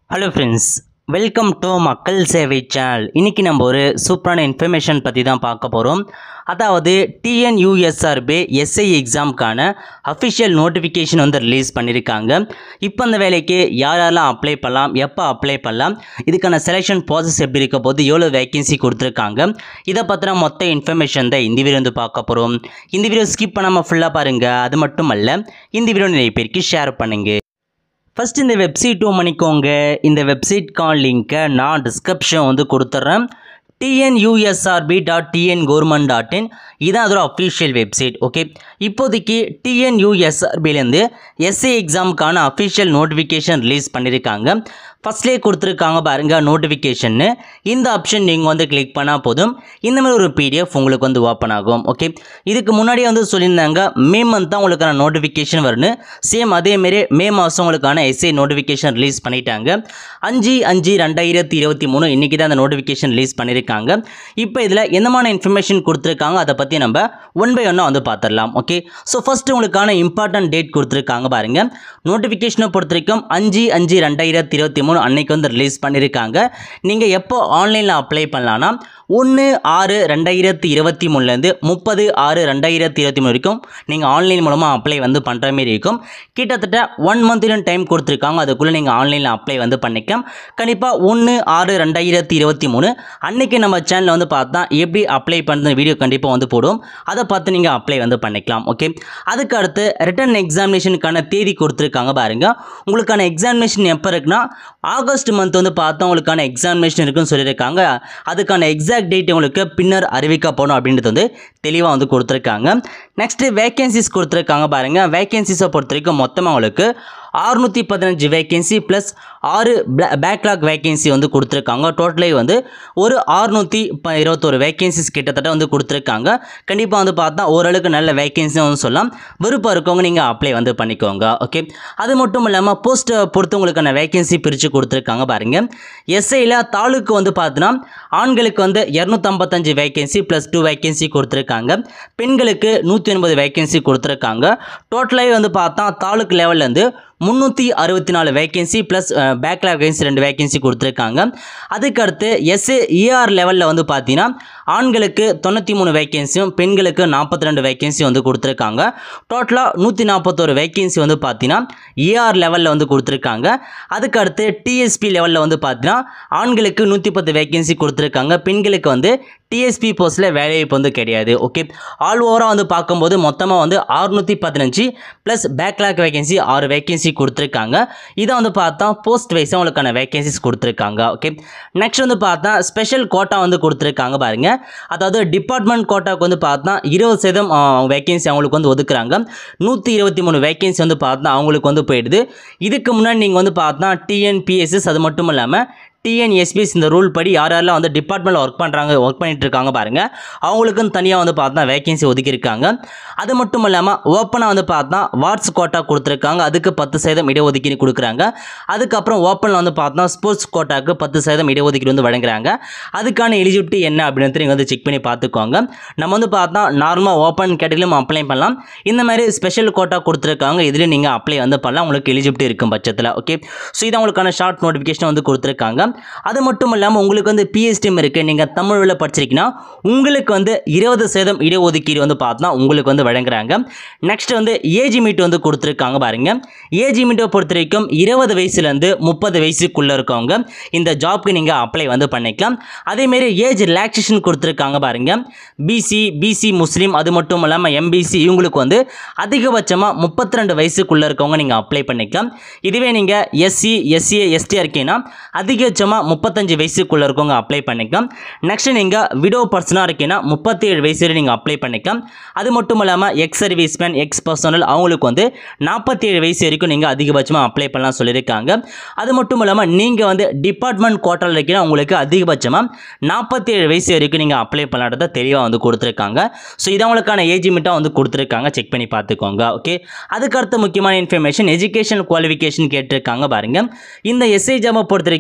hello friends welcome to மக்கள் சேவை channel இன்றைக்கி நம்ம ஒரு சூப்பரான இன்ஃபர்மேஷன் பற்றி தான் பார்க்க போகிறோம் அதாவது டிஎன்யூஎஸ்ஆர்பி எஸ்ஐ எக்ஸாமுக்கான அஃபிஷியல் நோட்டிஃபிகேஷன் வந்து ரிலீஸ் பண்ணியிருக்காங்க இப்போ அந்த வேலைக்கு யார் யாரெல்லாம் அப்ளை பண்ணலாம் எப்போ அப்ளை பண்ணலாம் இதுக்கான செலெக்ஷன் ப்ராசஸ் எப்படி இருக்க போது எவ்வளோ வேகன்சி கொடுத்துருக்காங்க இதை பற்றின மொத்த இன்ஃபர்மேஷன் தான் இந்த வீடியோ வந்து பார்க்க போகிறோம் இந்த வீடியோ ஸ்கிப் பண்ணாமல் ஃபுல்லாக பாருங்கள் அது மட்டும் அல்ல இந்த வீடியோ நிறைய பேருக்கு ஷேர் பண்ணுங்கள் ஃபஸ்ட் இந்த வெப்சைட் ஓம் பண்ணிக்கோங்க இந்த வெப்சைட்கான லிங்க்கை நான் டிஸ்கிரிப்ஷன் வந்து கொடுத்துட்றேன் TNUSRB dot TN government dot in இதான் அதோட அஃபிஷியல் வெப்சைட் ஓகே இப்போதைக்கு டிஎன்யூஎஸ்ஆர்பிலேருந்து எஸ்ஏ எக்ஸாமுக்கான அஃபிஷியல் நோட்டிஃபிகேஷன் ரிலீஸ் பண்ணியிருக்காங்க ஃபஸ்ட்லேயே கொடுத்துருக்காங்க பாருங்க நோட்டிஃபிகேஷன்னு இந்த ஆப்ஷன் நீங்கள் வந்து கிளிக் பண்ணால் போதும் இந்த மாதிரி ஒரு பிடிஎஃப் உங்களுக்கு வந்து ஓப்பன் ஆகும் ஓகே இதுக்கு முன்னாடியே வந்து சொல்லியிருந்தாங்க மே மந்த் தான் உங்களுக்கான நோட்டிஃபிகேஷன் வரும்னு சேம் அதேமாரி மே மாதம் உங்களுக்கான எஸ்ஏ நோட்டிஃபிகேஷன் ரிலீஸ் பண்ணிட்டாங்க அஞ்சு அஞ்சு ரெண்டாயிரத்தி இருபத்தி மூணு இன்றைக்கி தான் அந்த நோட்டிஃபிகேஷன் ரிலீஸ் பண்ணியிருக்காங்க இப்போ இதில் என்னமான இன்ஃபர்மேஷன் கொடுத்துருக்காங்க அதை பற்றி நம்ம ஒன் பை ஒன்னாக வந்து பார்த்துடலாம் ஓகே ஸோ ஃபஸ்ட்டு உங்களுக்கான இம்பார்ட்டன்ட் டேட் கொடுத்துருக்காங்க பாருங்கள் நோட்டிஃபிகேஷனை பொறுத்த வரைக்கும் அஞ்சு அஞ்சு ரெண்டாயிரத்தி இருபத்தி மூணு அன்னைக்கு வந்து ரிலீஸ் பண்ணியிருக்காங்க நீங்கள் எப்போ ஆன்லைனில் அப்ளை பண்ணலான்னா ஒன்று ஆறு ரெண்டாயிரத்தி இருபத்தி மூணுலேருந்து முப்பது ஆறு ரெண்டாயிரத்தி இருபத்தி மூணு வரைக்கும் நீங்கள் ஆன்லைன் மூலமாக அப்ளை வந்து பண்ணுற மாரி இருக்கும் கிட்டத்தட்ட ஒன் மந்த்லும் டைம் கொடுத்துருக்காங்க அதுக்குள்ளே நீங்கள் ஆன்லைனில் அப்ளை வந்து பண்ணிக்கலாம் கண்டிப்பாக ஒன்று ஆறு ரெண்டாயிரத்தி இருபத்தி மூணு அன்றைக்கி நம்ம சேனலில் வந்து பார்த்தா எப்படி அப்ளை பண்ணுற வீடியோ கண்டிப்பாக வந்து போடுவோம் அதை பார்த்து நீங்கள் அப்ளை வந்து பண்ணிக்கலாம் ஓகே அதுக்கு அடுத்து ரிட்டன் எக்ஸாமினேஷனுக்கான தேதி கொடுத்துருக்காங்க பாருங்க உங்களுக்கான எக்ஸாமினேஷன் எப்போ இருக்குன்னா ஆகஸ்ட் மந்த் வந்து பார்த்தா உங்களுக்கான எக்ஸாமினேஷன் இருக்குன்னு சொல்லியிருக்காங்க அதுக்கான எக்ஸாக்ட் டேட் உங்களுக்கு பின்னர் அறிவிக்கப்படும் அப்படின்றது வந்து தெளிவாக வந்து கொடுத்துருக்காங்க நெக்ஸ்ட்டு வேகன்சிஸ் கொடுத்துருக்காங்க பாருங்கள் வேகன்சிஸை பொறுத்த வரைக்கும் மொத்தமாக உங்களுக்கு அறுநூற்றி பதினஞ்சு வேகன்சி ப்ளஸ் ஆறு பேக்லாக் வேகன்சி வந்து கொடுத்துருக்காங்க டோட்டலே வந்து ஒரு அறுநூற்றி ப இருபத்தொரு வேகன்சிஸ் கிட்டத்தட்ட வந்து கொடுத்துருக்காங்க கண்டிப்பாக வந்து பார்த்தா ஓரளவுக்கு நல்ல வேகன்சி வந்து சொல்லலாம் விருப்பம் இருக்கவங்க நீங்கள் அப்ளை வந்து பண்ணிக்கோங்க ஓகே அது மட்டும் இல்லாமல் போஸ்ட்டை பொறுத்து உங்களுக்கான வேகன்சி பிரித்து கொடுத்துருக்காங்க பாருங்கள் எஸ்ஐயில் தாலுக்கு வந்து பார்த்தீங்கன்னா ஆண்களுக்கு வந்து இரநூத்தம்பத்தஞ்சு வேகன்சி ப்ளஸ் டூ வேகன்சி கொடுத்துருக்காங்க பெண்களுக்கு நூற்றி எண்பது வேகன்சி கொடுத்துருக்காங்க டோட்டலாகவே வந்து பார்த்தா தாலுக்கு லெவல்லேருந்து முந்நூற்றி அறுபத்தி நாலு வேகன்சி ப்ளஸ் பேக்ல வேகன்சி ரெண்டு வேகன்சி கொடுத்துருக்காங்க அதுக்கடுத்து எஸ்ஏ இஆர் லெவலில் வந்து பார்த்தீங்கன்னா ஆண்களுக்கு தொண்ணூற்றி மூணு வேகன்சியும் பெண்களுக்கு நாற்பத்தி ரெண்டு வேகன்சி வந்து கொடுத்துருக்காங்க டோட்டலாக நூற்றி நாற்பத்தோரு வேகன்சி வந்து பார்த்தீங்கன்னா இஆர் லெவலில் வந்து கொடுத்துருக்காங்க அதுக்கடுத்து டிஎஸ்பி லெவலில் வந்து பார்த்தீங்கன்னா ஆண்களுக்கு நூற்றி பத்து வேகன்சி கொடுத்துருக்காங்க பெண்களுக்கு வந்து டிஎஸ்பி போஸ்ட்டில் வேலைவாய்ப்பு வந்து கிடையாது ஓகே ஆல் ஓவராக வந்து பார்க்கும்போது மொத்தமாக வந்து அறுநூற்றி பதினஞ்சு ப்ளஸ் பேக்லாக் வேகன்சி ஆறு வேகன்சி கொடுத்துருக்காங்க இதை வந்து பார்த்தா போஸ்ட் வைஸாக உங்களுக்கான வேகன்சிஸ் கொடுத்துருக்காங்க ஓகே நெக்ஸ்ட் வந்து பார்த்தா ஸ்பெஷல் கோட்டா வந்து கொடுத்துருக்காங்க பாருங்க அதாவது டிபார்ட்மெண்ட் கோட்டாக்கு வந்து பார்த்தா இருபது சதவீதம் வேகன்சி அவங்களுக்கு வந்து ஒதுக்குறாங்க நூற்றி இருபத்தி மூணு வேகன்சி வந்து பார்த்தா அவங்களுக்கு வந்து போயிடுது இதுக்கு முன்னாடி நீங்கள் வந்து பார்த்தா டிஎன்பிஎஸ்எஸ் அது மட்டும் இல்லாமல் டிஎன்எஸ்பிஎஸ் இந்த ரூல் படி யார் யாரெல்லாம் வந்து டிபார்ட்மெண்ட்டில் ஒர்க் பண்ணுறாங்க ஒர்க் பண்ணிட்டு இருக்காங்க பாருங்கள் அவங்களுக்கும் தனியாக வந்து பார்த்தா வேகன்சி ஒதுக்கியிருக்காங்க அது மட்டும் இல்லாமல் ஓப்பனாக வந்து பார்த்தா வாட்ஸ் கோட்டா கொடுத்துருக்காங்க அதுக்கு பத்து சதவீதம் இடஒதுக்கீடு கொடுக்குறாங்க அதுக்கப்புறம் ஓப்பனில் வந்து பார்த்தா ஸ்போர்ட்ஸ் கோட்டாக்கு பத்து சதவீதம் இடஒதுக்கீடு வந்து வழங்குறாங்க அதுக்கான எலிஜிபிலிட்டி என்ன அப்படின்னு நீங்கள் வந்து செக் பண்ணி பார்த்துக்கோங்க நம்ம வந்து பார்த்தா நார்மலாக ஓப்பன் கேட்டகரியிலும் அப்ளை பண்ணலாம் இந்த மாதிரி ஸ்பெஷல் கோட்டா கொடுத்துருக்காங்க இதுலேயும் நீங்கள் அப்ளை வந்து பண்ணலாம் உங்களுக்கு எலிஜிபிலிட்டி இருக்கும் பட்சத்தில் ஓகே ஸோ இது உங்களுக்கான ஷார்ட் நோட்டிஃபிகேஷன் வந்து கொடுத்துருக்காங்க அது மட்டும் இல்லாமல் உங்களுக்கு வந்து பிஎஸ்டிஎம் இருக்குது நீங்கள் தமிழில் படிச்சிருக்கீங்கன்னா உங்களுக்கு வந்து இருபது சதவீதம் இடஒதுக்கீடு வந்து பார்த்தா உங்களுக்கு வந்து வழங்குறாங்க நெக்ஸ்ட் வந்து ஏஜ் மீட் வந்து கொடுத்துருக்காங்க பாருங்க ஏஜ் மீட்டை பொறுத்த வரைக்கும் இருபது வயசுலேருந்து முப்பது வயசுக்குள்ளே இருக்கவங்க இந்த ஜாப்க்கு நீங்கள் அப்ளை வந்து பண்ணிக்கலாம் அதேமாரி ஏஜ் ரிலாக்ஸேஷன் கொடுத்துருக்காங்க பாருங்க பிசி பிசி முஸ்லீம் அது மட்டும் இல்லாமல் எம்பிசி இவங்களுக்கு வந்து அதிகபட்சமாக முப்பத்தி ரெண்டு வயசுக்குள்ளே இருக்கவங்க நீங்கள் அப்ளை பண்ணிக்கலாம் இதுவே நீங்கள் எஸ்சி எஸ்சி எஸ்டி இருக்கீங்கன்னா அதிகபட்சமாக முப்பத்தஞ்சு வயசுக்குள்ளே இருக்கவங்க அப்ளை பண்ணிக்கலாம் நெக்ஸ்ட் நீங்கள் விடோ பர்சனாக இருக்கீங்கன்னா முப்பத்தி ஏழு வயசு வரை நீங்கள் அப்ளை பண்ணிக்கலாம் அது மட்டும் இல்லாமல் எக்ஸ் சர்வீஸ்மேன் எக்ஸ் பர்சனல் அவங்களுக்கு வந்து நாற்பத்தி ஏழு வயசு வரைக்கும் நீங்கள் அதிகபட்சமாக அப்ளை பண்ணலாம் சொல்லியிருக்காங்க அது மட்டும் இல்லாமல் நீங்கள் வந்து டிபார்ட்மெண்ட் கோட்டாவில் இருக்கீங்கன்னா உங்களுக்கு அதிகபட்சமாக நாற்பத்தி ஏழு வயசு வரைக்கும் நீங்கள் அப்ளை பண்ணாத தெளிவாக வந்து கொடுத்துருக்காங்க ஸோ இது அவங்களுக்கான ஏஜ் லிமிட்டாக வந்து கொடுத்துருக்காங்க செக் பண்ணி பார்த்துக்கோங்க ஓகே அதுக்கடுத்து முக்கியமான இன்ஃபர்மேஷன் எஜுகேஷன் குவாலிஃபிகேஷன் கேட்டிருக்காங்க பாருங்க இந்த எஸ்ஐ ஜாபை பொறுத்த வரைக்கும் இந்தியன்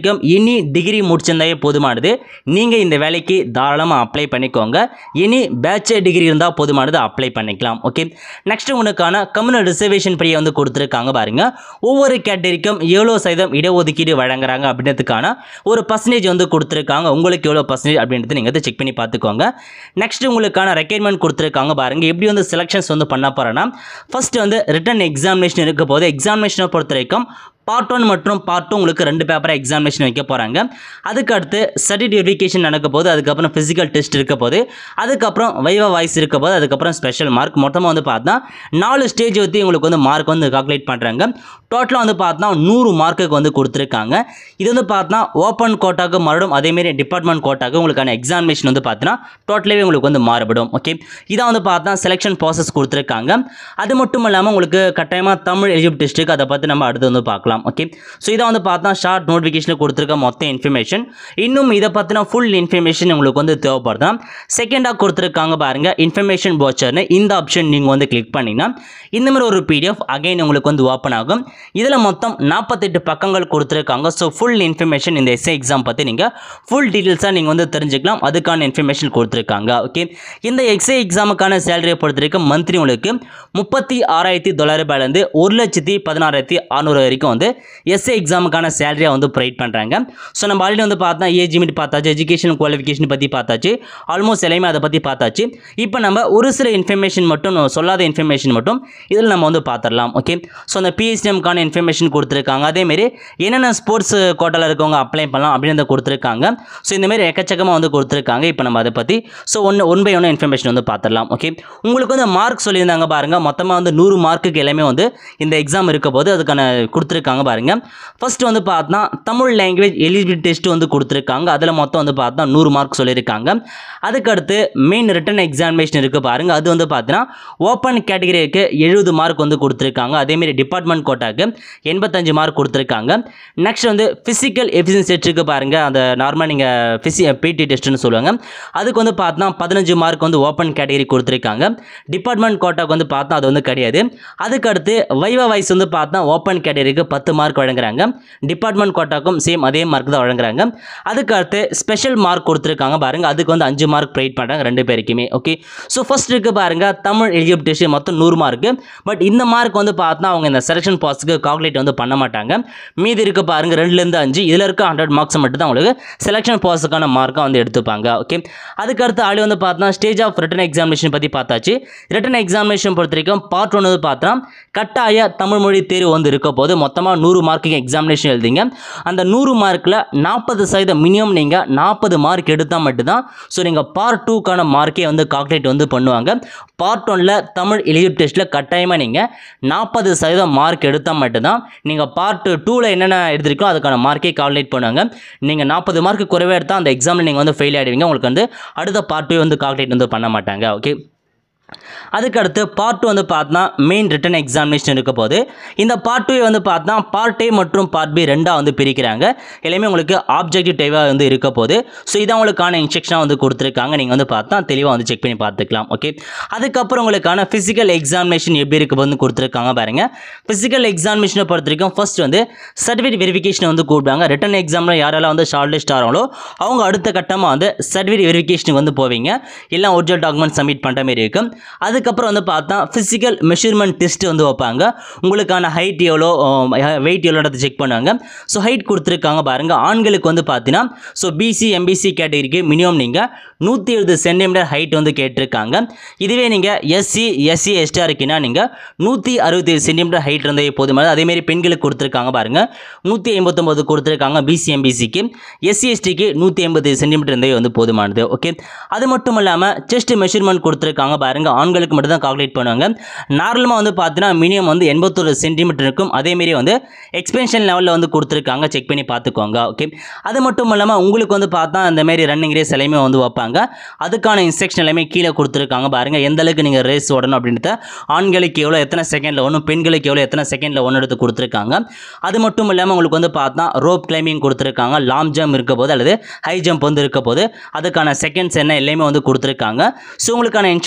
எனி டிகிரி முடிச்சிருந்தாவே போதுமானது நீங்கள் இந்த வேலைக்கு தாராளமாக அப்ளை பண்ணிக்கோங்க எனி பேச்சுலர் டிகிரி இருந்தால் போதுமானது அப்ளை பண்ணிக்கலாம் ஓகே நெக்ஸ்ட் உங்களுக்கான கம்யூனல் ரிசர்வேஷன் படியை வந்து கொடுத்துருக்காங்க பாருங்க ஒவ்வொரு கேட்டகரிக்கும் எவ்வளோ சதவீதம் இடஒதுக்கீடு வழங்குறாங்க அப்படின்றதுக்கான ஒரு பர்சன்டேஜ் வந்து கொடுத்துருக்காங்க உங்களுக்கு எவ்வளோ பர்சன்டேஜ் அப்படின்றது நீங்கள் வந்து செக் பண்ணி பார்த்துக்கோங்க நெக்ஸ்ட் உங்களுக்கான ரெக்யர்மெண்ட் கொடுத்துருக்காங்க பாருங்க எப்படி வந்து செலெக்ஷன்ஸ் வந்து பண்ண போகிறேன்னா ஃபர்ஸ்ட் வந்து ரிட்டன் எக்ஸாமினேஷன் இருக்க போது எக்ஸாமினேஷனை பொறுத்த வரைக்கும் பார்ட் ஒன் மற்றும் பார்ட் டூ உங்களுக்கு ரெண்டு பேப்பராக எக்ஸாமினேஷன் வைக்க போகிறாங்க அதுக்கு அடுத்து சர்டிஃபிகேட் வெரிஃபிகேஷன் நடக்க போது அதுக்கப்புறம் ஃபிசிக்கல் டெஸ்ட் இருக்க போது அதுக்கப்புறம் வைவா வாய்ஸ் இருக்க போது அதுக்கப்புறம் ஸ்பெஷல் மார்க் மொத்தமாக வந்து பார்த்தா நாலு ஸ்டேஜ் வச்சு உங்களுக்கு வந்து மார்க் வந்து கால்குலேட் பண்ணுறாங்க டோட்டலாக வந்து பார்த்தா நூறு மார்க்குக்கு வந்து கொடுத்துருக்காங்க இது வந்து பார்த்தா ஓப்பன் கோட்டாக்கு மாறும் அதேமாரி டிபார்ட்மெண்ட் கோட்டாக்கு உங்களுக்கான எக்ஸாமினேஷன் வந்து பார்த்தீங்கன்னா டோட்டலாகவே உங்களுக்கு வந்து மாறுபடும் ஓகே இதான் வந்து பார்த்தா செலெக்ஷன் ப்ராசஸ் கொடுத்துருக்காங்க அது மட்டும் இல்லாமல் உங்களுக்கு கட்டாயமாக தமிழ் எலிஜிபிள் டெஸ்ட்டுக்கு அதை பற்றி நம்ம அடுத்து வந்து பார்க்கலாம் ஓகே ஸோ இதை வந்து பார்த்தா ஷார்ட் நோட்டிஃபிகேஷனில் கொடுத்துருக்க மொத்த இன்ஃபர்மேஷன் இன்னும் இதை பற்றின ஃபுல் இன்ஃபர்மேஷன் உங்களுக்கு வந்து தேவைப்படுதா செகண்டாக கொடுத்துருக்காங்க பாருங்க இன்ஃபர்மேஷன் போச்சர்னு இந்த ஆப்ஷன் நீங்கள் வந்து கிளிக் பண்ணிங்கன்னா இந்த மாதிரி ஒரு பிடிஎஃப் அகைன் உங்களுக்கு வந்து ஓப்பன் ஆகும் இதில் மொத்தம் நாற்பத்தெட்டு பக்கங்கள் கொடுத்துருக்காங்க ஸோ ஃபுல் இன்ஃபர்மேஷன் இந்த எஸ்ஏ எக்ஸாம் பற்றி நீங்கள் ஃபுல் டீட்டெயில்ஸாக நீங்கள் வந்து தெரிஞ்சுக்கலாம் அதுக்கான இன்ஃபர்மேஷன் கொடுத்துருக்காங்க ஓகே இந்த எக்ஸே எக்ஸாமுக்கான சேலரியை பொறுத்த வரைக்கும் மந்த்லி உங்களுக்கு முப்பத்தி ஆறாயிரத்தி தொள்ளாயிரம் ரூபாயிலேருந்து ஒரு லட்சத்தி பதினாறாயிரத்தி அறநூறு வரைக்கும் வந்து எஸ்ஏ எக்ஸாமுக்கான சேலரியை வந்து ப்ரொவைட் பண்ணுறாங்க ஸோ நம்ம ஆல்ரெடி வந்து பார்த்தா ஏஜ் லிமிட் பார்த்தாச்சு எஜுகேஷன் குவாலிஃபிகேஷன் பற்றி பார்த்தாச்சு ஆல்மோஸ்ட் எல்லாமே அதை பற்றி பார்த்தாச்சு இப்போ நம்ம ஒரு சில இன்ஃபர்மேஷன் மட்டும் சொல்லாத இன்ஃபர்மேஷன் மட்டும் இதில் நம்ம வந்து பார்த்துடலாம் ஓகே ஸோ அந்த பிஎஸ்டிஎம்கான இன்ஃபர்மேஷன் கொடுத்துருக்காங்க அதேமாரி என்னென்ன ஸ்போர்ட்ஸ் கோட்டாவில் இருக்கவங்க அப்ளை பண்ணலாம் அப்படின்னு கொடுத்துருக்காங்க ஸோ இந்தமாரி எக்கச்சக்கமாக வந்து கொடுத்துருக்காங்க இப்போ நம்ம அதை பற்றி ஸோ ஒன்று ஒன் பை ஒன்று இன்ஃபர்மேஷன் வந்து பார்த்துடலாம் ஓகே உங்களுக்கு வந்து மார்க் சொல்லியிருந்தாங்க பாருங்கள் மொத்தமாக வந்து நூறு மார்க்குக்கு எல்லாமே வந்து இந்த எக்ஸாம் இருக்க போது அதுக்கான கொடுத்துருக்காங்க பாருங்கள் ஃபர்ஸ்ட் வந்து பார்த்தா தமிழ் லாங்குவேஜ் எலிஜிபிலிட்டி டெஸ்ட் வந்து கொடுத்துருக்காங்க அதில் மொத்தம் வந்து பார்த்தா நூறு மார்க் சொல்லியிருக்காங்க அதுக்கடுத்து மெயின் ரிட்டன் எக்ஸாமினேஷன் இருக்குது பாருங்க அது வந்து பார்த்தீங்கன்னா ஓப்பன் கேட்டகரிக்கு எழுபது மார்க் வந்து கொடுத்துருக்காங்க அதேமாரி டிபார்ட்மெண்ட் கோட்டாக்கு எண்பத்தஞ்சு மார்க் கொடுத்துருக்காங்க நெக்ஸ்ட் வந்து ஃபிசிக்கல் எஃபிஷியன்சி டெஸ்ட் இருக்குது பாருங்க அந்த நார்மலாக நீங்கள் ஃபிசி பிடி டெஸ்ட்னு சொல்லுவாங்க அதுக்கு வந்து பார்த்தா பதினஞ்சு மார்க் வந்து ஓப்பன் கேட்டகரி கொடுத்துருக்காங்க டிபார்ட்மெண்ட் கோட்டாக்கு வந்து பார்த்தா அது வந்து கிடையாது அதுக்கடுத்து வைவா வைஸ் வந்து பார்த்தா ஓப்பன் கேட்டகரிக்கு பத்து மார்க் வழங்குறாங்க டிபார்ட்மெண்ட் கோட்டாக்கும் சேம் அதே மார்க் தான் வழங்குறாங்க அதுக்கடுத்து ஸ்பெஷல் மார்க் கொடுத்துருக்காங்க பாருங்க அதுக்கு வந்து அஞ்சு மார்க் ப்ரைட் பண்ணுறாங்க ரெண்டு பேருக்குமே ஓகே ஸோ ஃபர்ஸ்ட் இருக்கு பாருங்க தமிழ் எலிஜிபிள் டெஸ்ட் மொத்தம் நூறு மார்க்கு பட் இந்த மார்க் வந்து பார்த்தா அவங்க இந்த செலெக்ஷன் பாஸ்க்கு கால்குலேட் வந்து பண்ண மாட்டாங்க மீதி இருக்கு பாருங்க ரெண்டுலேருந்து அஞ்சு இதில் இருக்க ஹண்ட்ரட் மார்க்ஸ் மட்டும் தான் உங்களுக்கு செலெக்ஷன் பாஸுக்கான மார்க்கை வந்து எடுத்துப்பாங்க ஓகே அதுக்கடுத்து ஆளு வந்து பார்த்தா ஸ்டேஜ் ஆஃப் ரிட்டன் எக்ஸாமினேஷன் பற்றி பார்த்தாச்சு ரிட்டன் எக்ஸாமினேஷன் பொறுத்த வரைக்கும் பார்ட் ஒன் வந்து பார்த்தா கட்டாய தமிழ் மொழி தேர்வு வந்து இருக்க போது மொத்தமாக நூறு மார்க்குக்கு எக்ஸாமினேஷன் எழுதிங்க அந்த நூறு மார்க்கில் நாற்பது சதவீதம் மினிமம் நீங்கள் நாற்பது மார்க் எடுத்தால் மட்டும்தான் ஸோ நீங்கள் பார்ட் டூக்கான மார்க்கே வந்து கால்குலேட் வந்து பண்ணுவாங்க பார்ட் ஒனில் தமிழ் எலிஜிபிள் டெஸ்ட்டில் கட்டாயமாக நீங்கள் நாற்பது சதவீதம் மார்க் எடுத்தால் மட்டும்தான் நீங்கள் பார்ட் டூவில் என்னென்ன எடுத்திருக்கோ அதுக்கான மார்க்கே கால்குலேட் பண்ணுவாங்க நீங்கள் நாற்பது மார்க் குறைவாக எடுத்தால் அந்த எக்ஸாமில் நீங்கள் வந்து ஃபெயில் ஆகிடுவீங்க உங்களுக்கு வந்து அடுத்த பார்ட் டூ வந்து கால்குலேட் வந்து பண்ண மாட்டாங்க ஓகே அதுக்கடுத்து பார்ட் டூ வந்து பார்த்தா மெயின் ரிட்டன் எக்ஸாமினேஷன் இருக்க போது இந்த பார்ட் டூ வந்து பார்த்தா பார்ட் ஏ மற்றும் பார்ட் பி ரெண்டாக வந்து பிரிக்கிறாங்க எல்லாமே உங்களுக்கு ஆப்ஜெக்டிவ் டைவாக வந்து இருக்க போது ஸோ இதான் உங்களுக்கான இன்ஸ்ட்ரக்ஷனாக வந்து கொடுத்துருக்காங்க நீங்கள் வந்து பார்த்தா தெளிவாக வந்து செக் பண்ணி பார்த்துக்கலாம் ஓகே அதுக்கப்புறம் உங்களுக்கான ஃபிசிக்கல் எக்ஸாமினேஷன் எப்படி இருக்க போதுன்னு கொடுத்துருக்காங்க பாருங்க ஃபிசிக்கல் எக்ஸாமினேஷனை பொறுத்த வரைக்கும் ஃபர்ஸ்ட் வந்து சர்டிஃபிகேட் வெரிஃபிகேஷன் வந்து கூப்பிடுவாங்க ரிட்டன் எக்ஸாமில் யாரெல்லாம் வந்து ஷார்ட் லிஸ்ட் ஆகிறாங்களோ அவங்க அடுத்த கட்டமாக வந்து சர்டிஃபிகேட் வெரிஃபிகேஷனுக்கு வந்து போவீங்க எல்லாம் ஒரிஜினல் டாக்குமெண்ட் சப்மிட் பண்ணுற மாதிரி இருக்கும் அதுக்கப்புறம் வந்து பார்த்தா ஃபிசிக்கல் மெஷர்மெண்ட் டெஸ்ட் வந்து வைப்பாங்க உங்களுக்கான ஹைட் எவ்வளோ வெயிட் எவ்வளோன்றதை செக் பண்ணுவாங்க ஸோ ஹைட் கொடுத்துருக்காங்க பாருங்கள் ஆண்களுக்கு வந்து பார்த்தீங்கன்னா ஸோ பிசி எம்பிசி கேட்டகரிக்கு மினிமம் நீங்கள் நூற்றி எழுபது சென்டிமீட்டர் ஹைட் வந்து கேட்டிருக்காங்க இதுவே நீங்கள் எஸ்சி எஸ்சி எஸ்டியாக இருக்கீங்கன்னா நீங்கள் நூற்றி அறுபத்தி சென்டிமீட்டர் ஹைட் இருந்தே போதுமானது அதேமாரி பெண்களுக்கு கொடுத்துருக்காங்க பாருங்கள் நூற்றி ஐம்பத்தொம்போது கொடுத்துருக்காங்க பிசி எம்பிசிக்கு எஸ்சி எஸ்டிக்கு நூற்றி ஐம்பது சென்டிமீட்டர் இருந்தே வந்து போதுமானது ஓகே அது மட்டும் இல்லாமல் செஸ்ட் மெஷர்மெண்ட் கொடுத்துருக்காங்க பாருங்க ஆண்களுக்கு மட்டும் தான் கால்குலேட் பண்ணுவாங்க நார்மலாக வந்து பார்த்தீங்கன்னா மினிமம் வந்து எண்பத்தொரு சென்டிமீட்டர் இருக்கும் அதேமாரி வந்து எக்ஸ்பென்ஷன் லெவலில் வந்து கொடுத்துருக்காங்க செக் பண்ணி பார்த்துக்கோங்க ஓகே அது மட்டும் இல்லாமல் உங்களுக்கு வந்து பார்த்தா இந்த மாதிரி ரன்னிங் ரேஸ் எல்லாமே வந்து வைப்பாங்க அதுக்கான இன்ஸ்ட்ரக்ஷன் எல்லாமே கீழே கொடுத்துருக்காங்க பாருங்க எந்த அளவுக்கு நீங்கள் ரேஸ் ஓடணும் அப்படின்றத ஆண்களுக்கு எவ்வளோ எத்தனை செகண்டில் ஒன்றும் பெண்களுக்கு எவ்வளோ எத்தனை செகண்டில் ஒன்று எடுத்து கொடுத்துருக்காங்க அது மட்டும் இல்லாமல் உங்களுக்கு வந்து பார்த்தா ரோப் கிளைம்பிங் கொடுத்துருக்காங்க லாங் ஜம்ப் இருக்க போது அல்லது ஹை ஜம்ப் வந்து இருக்க போது அதுக்கான செகண்ட்ஸ் என்ன எல்லாமே வந்து கொடுத்துருக்காங்க ஸோ உங்களுக்கான இன்ஸ்ட்ரக்ஷன் என்னன்றது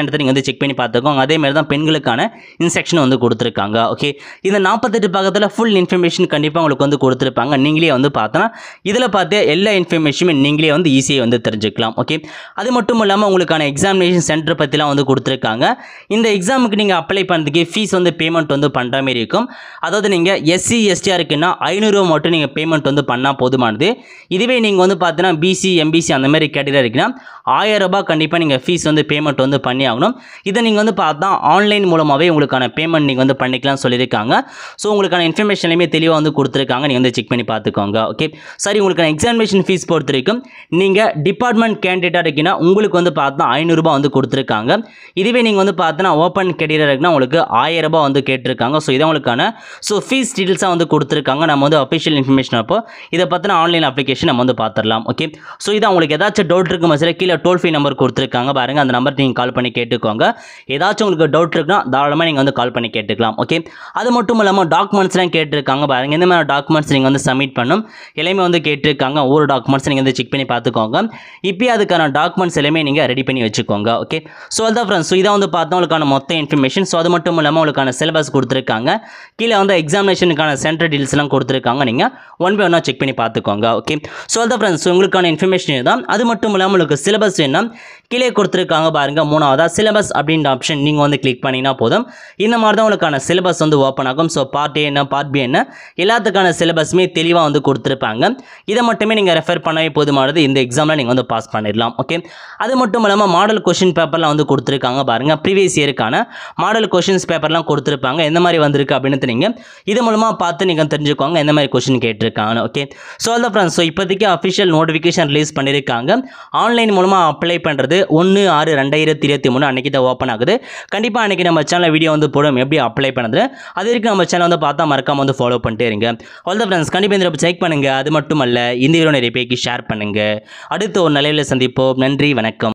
அப்படின்றத நீங்கள் வந்து செக் பண்ணி பார்த்துக்கோங்க அதே மாதிரி தான் பெண்களுக்கான இன்ஸ்ட்ரக்ஷன் வந்து கொடுத்துருக்காங்க ஓகே இந்த நாற்பத்தெட்டு பக்கத்தில் ஃபுல் இன்ஃபர்மேஷன் கண்டிப்பாக உங்களுக்கு வந்து கொடுத்துருப்பாங்க நீங்களே வந்து பார்த்தோன்னா இதில் பார்த்து எல்லா இன்ஃபர்மேஷனுமே நீங்களே வந்து ஈஸியாக வந்து தெரிஞ்சுக்கலாம் ஓகே அது மட்டும் இல்லாமல் உங்களுக்கான எக்ஸாமினேஷன் சென்டர் பற்றிலாம் வந்து கொடுத்துருக்காங்க இந்த எக்ஸாமுக்கு நீங்கள் அப்ளை பண்ணுறதுக்கு ஃபீஸ் வந்து பேமெண்ட் வந்து பண்ணுற மாதிரி இருக்கும் அதாவது நீங்கள் எஸ்சி எஸ்டியாக இருக்குன்னா ஐநூறுரூவா மட்டும் நீங்கள் பேமெண்ட் வந்து பண்ணால் போதுமானது இதுவே நீங்கள் வந்து பார்த்தீங்கன்னா பிசி எம்பிசி அந்த மாதிரி கேட்டகரி இருக்குன்னா ஆயிரம் ரூபாய் கண்டிப்பாக நீங்கள் ஃபீஸ் வந்து பேமெண்ட் வந்து பண்ணி ஆகணும் இதை நீங்கள் வந்து பார்த்தா ஆன்லைன் மூலமாகவே உங்களுக்கான பேமெண்ட் நீங்கள் வந்து பண்ணிக்கலாம் சொல்லியிருக்காங்க ஸோ உங்களுக்கான இன்ஃபர்மேஷன் எல்லாமே தெளிவாக வந்து கொடுத்துருக்காங்க நீங்கள் வந்து செக் பண்ணி பார்த்துக்கோங்க ஓகே சரி உங்களுக்கான எக்ஸாமினேஷன் ஃபீஸ் பொறுத்த வரைக்கும் நீங்கள் டிபார்ட்மெண்ட் கேண்டிடேட்டாக இருக்கீங்கன்னா உங்களுக்கு வந்து பார்த்தா ஐநூறுரூபா வந்து கொடுத்துருக்காங்க இதுவே நீங்கள் வந்து பார்த்தோன்னா ஓப்பன் கேண்டிடேட் இருக்குன்னா உங்களுக்கு ஆயிரம் ரூபாய் வந்து கேட்டிருக்காங்க ஸோ இதான் உங்களுக்கான ஸோ ஃபீஸ் டீட்டெயில்ஸாக வந்து கொடுத்துருக்காங்க நம்ம வந்து அஃபிஷியல் இன்ஃபர்மேஷன் அப்போ இதை பற்றின ஆன்லைன் அப்ளிகேஷன் நம்ம வந்து பார்த்துடலாம் ஓகே ஸோ இதான் உங்களுக்கு ஏதாச்சும் டவுட் இருக்கும் மசில கீழே டோல் ஃப்ரீ நம்பர் கொடுத்துருக்காங்க பாருங்கள் அந்த நம்பர் நீங்கள் கால் பண்ணி கேட்டுக்கோங்க ஏதாச்சும் உங்களுக்கு டவுட் இருக்குன்னா தாராளமாக நீங்கள் வந்து கால் பண்ணி கேட்டுக்கலாம் ஓகே அது மட்டும் இல்லாமல் டாக்குமெண்ட்ஸ்லாம் கேட்டிருக்காங்க பாருங்கள் இந்த மாதிரி டாக்குமெண்ட்ஸ் நீங்கள் வந்து சப்மிட் பண்ணும் எல்லாமே வந்து கேட்டிருக்காங்க ஒவ்வொரு டாக்குமெண்ட்ஸ் நீங்கள் வந்து செக் பண்ணி பார்த்துக்கோங்க இப்போ அதுக்கான டாக்குமெண்ட்ஸ் எல்லாமே நீங்கள் ரெடி பண்ணி வச்சுக்கோங்க ஓகே ஸோ அதான் ஃப்ரெண்ட்ஸ் ஸோ இதை வந்து பார்த்தா உங்களுக்கான மொத்த இன்ஃபர்மேஷன் ஸோ அது மட்டும் இல்லாமல் உங்களுக்கான சிலபஸ் கொடுத்துருக்காங்க கீழே வந்து எக்ஸாமினேஷனுக்கான சென்டர் டீல்ஸ்லாம் கொடுத்துருக்காங்க நீங்கள் ஒன் பை ஒன்னாக செக் பண்ணி பார்த்துக்கோங்க ஓகே ஸோ அதான் ஃப்ரெண்ட்ஸ் உங்களுக்கான இன்ஃபர்மேஷன் தான் அது மட்டும் இல்லாமல் உங்களுக்கு சிலபஸ் என்ன கீழே கொடுத்துருக்காங்க பாருங்க மூணாவதா சிலபஸ் அப்படின்ற ஆப்ஷன் நீங்கள் வந்து கிளிக் பண்ணிங்கன்னா போதும் இந்த மாதிரி தான் உங்களுக்கான சிலபஸ் வந்து ஓப்பன் ஆகும் ஸோ பார்ட் ஏ என்ன பார்ட் பி என்ன எல்லாத்துக்கான சிலபஸுமே தெளிவாக வந்து கொடுத்துருப்பாங்க இதை மட்டுமே நீங்கள் ரெஃபர் பண்ணவே போதுமானது இந்த எக்ஸாமில் நீங்கள் வந்து பாஸ் பண்ணிடலாம் ஓகே அது மட்டும் இல்லாமல் மாடல் கொஷின் பேப்பர்லாம் வந்து கொடுத்துருக்காங்க பாருங்க ப்ரீவியஸ் இயருக்கான மாடல் கொஷின்ஸ் பேப்பர்லாம் கொடுத்துருப்பாங்க எந்த மாதிரி வந்திருக்கு அப்படின்னு நீங்கள் இது மூலமாக பார்த்து நீங்கள் தெரிஞ்சுக்கோங்க எந்த மாதிரி கொஷின் கேட்டிருக்காங்க ஓகே ஸோ அதான் ஃப்ரெண்ட்ஸ் ஸோ இப்போதைக்கு அஃபிஷியல் நோட்டிஃபிகேஷன் ரிலீஸ் பண்ணியிருக்காங்க ஆன்லைன் மூலமாக அப்ளை பண்ணுறது ஒன்று ஆறு ரெண்டாயிரத்தி இருபத்தி மூணு அன்றைக்கி தான் ஓப்பன் ஆகுது கண்டிப்பாக அன்றைக்கி நம்ம சேனலில் வீடியோ வந்து போடும் எப்படி அப்ளை பண்ணுறது அது வரைக்கும் நம்ம சேனல் வந்து பார்த்தா மறக்காம வந்து ஃபாலோ பண்ணிட்டே இருங்க ஆல் த ஃப்ரெண்ட்ஸ் கண்டிப்பாக இந்த செக் பண்ணுங்கள் அது மட்டும் அல்ல இந்த வீடியோ நிறைய பேருக்கு ஷேர் பண்ணுங்கள் அடுத்து ஒரு நிலையில் சந்திப்போம் நன்றி வணக்கம்